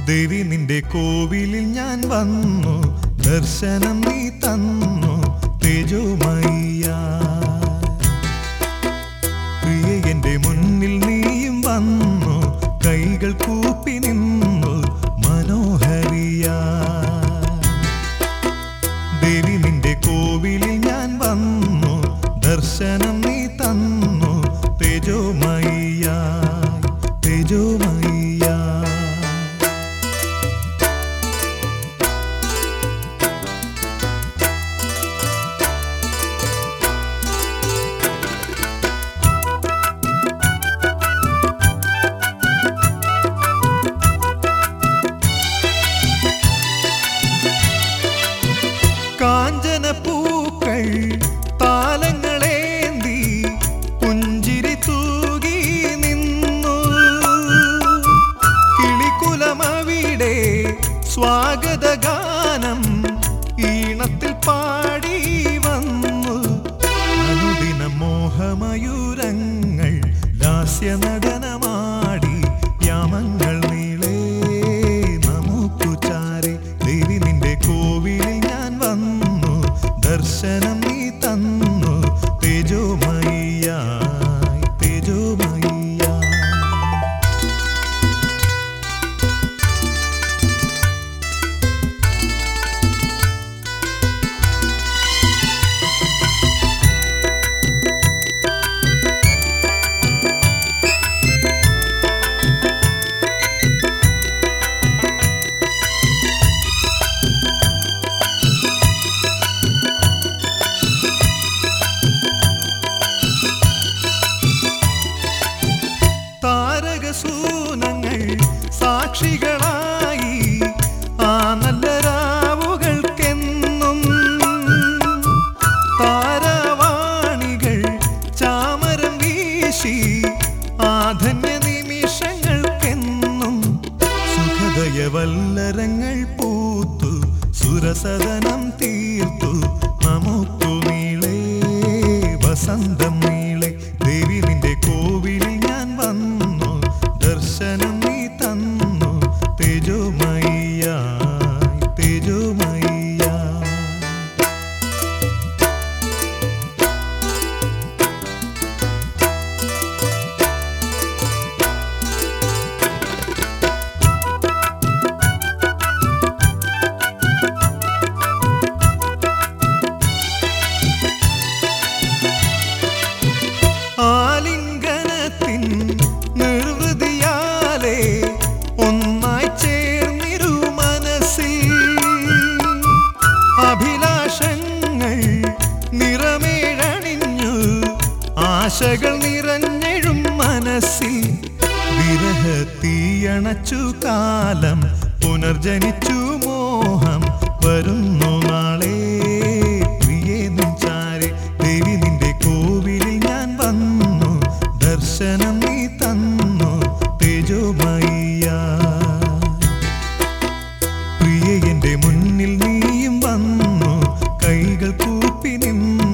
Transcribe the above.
ദേവി നിന്റെ കോവിലിൽ ഞാൻ വന്നു ദർശനം നീ തന്നു തേജോമയ്യ പ്രിയ എന്റെ മുന്നിൽ നീയും വന്നു കൈകൾ കൂപ്പി നിന്നു മനോഹരിയ ദേവി നിന്റെ കോവിലിൽ ഞാൻ വന്നു ദർശനം നീ തന്നു തേജോമയ്യ തേജോമയ്യ കാഞ്ചന പൂക്കൾ താലങ്ങളേന്തി പുഞ്ചിരി തൂകി നിന്നു കിളിക്കുലമവിടെ സ്വാഗതഗാനം ഈണത്തിൽ പാടി വന്നു അനുദിന മോഹമയൂരങ്ങൾ ലാസ്യ നടനമാടി യാമങ്ങൾ നീളേ നമുക്കു ചാരെ ദേവി നിന്റെ കോവിലിൽ ഞാൻ വന്നു ദർശനം നീ തന്നു തേജോമയ്യായി തേജോമയ്യ താരകസൂനങ്ങൾ സാക്ഷികളായി ആ നല്ല രാവുകൾക്കെന്നും താരവാണികൾ ചാമരം വീശി ആധന്യ നിമിഷങ്ങൾക്കെന്നും സുഖദയവല്ലരങ്ങൾ പൂത്തു സുരസദനം തീർത്തു നമുക്കു നീളേ വസന്തം നീളെ ദേവി നിന്റെ കോവിലിൽ ഞാൻ വന്നു ദർശനം നീ തന്നു തേജോമയ്യ തേജോമയ്യ ആലിംഗനത്തിൻ നിർവൃതിയാലെ ഒന്നായി ചേർന്നിരു മനസ്സിൽ അഭിലാഷങ്ങൾ നിറമേഴണിഞ്ഞു ആശകൾ നിറഞ്ഞെഴും മനസ്സിൽ വിരഹത്തീയണച്ചു കാലം പുനർജനിച്ചു മോഹം വരുന്നു നാളെ പ്രിയേ നിൻചാരെ ദേവി നിന്റെ കോവിലിൽ ഞാൻ വന്നു ദർശനം നീ തന്നു തേജോമയ്യ പ്രിയ എന്റെ മുന്നിൽ നീയും വന്നു കൈകൾ കൂപ്പി നിന്നു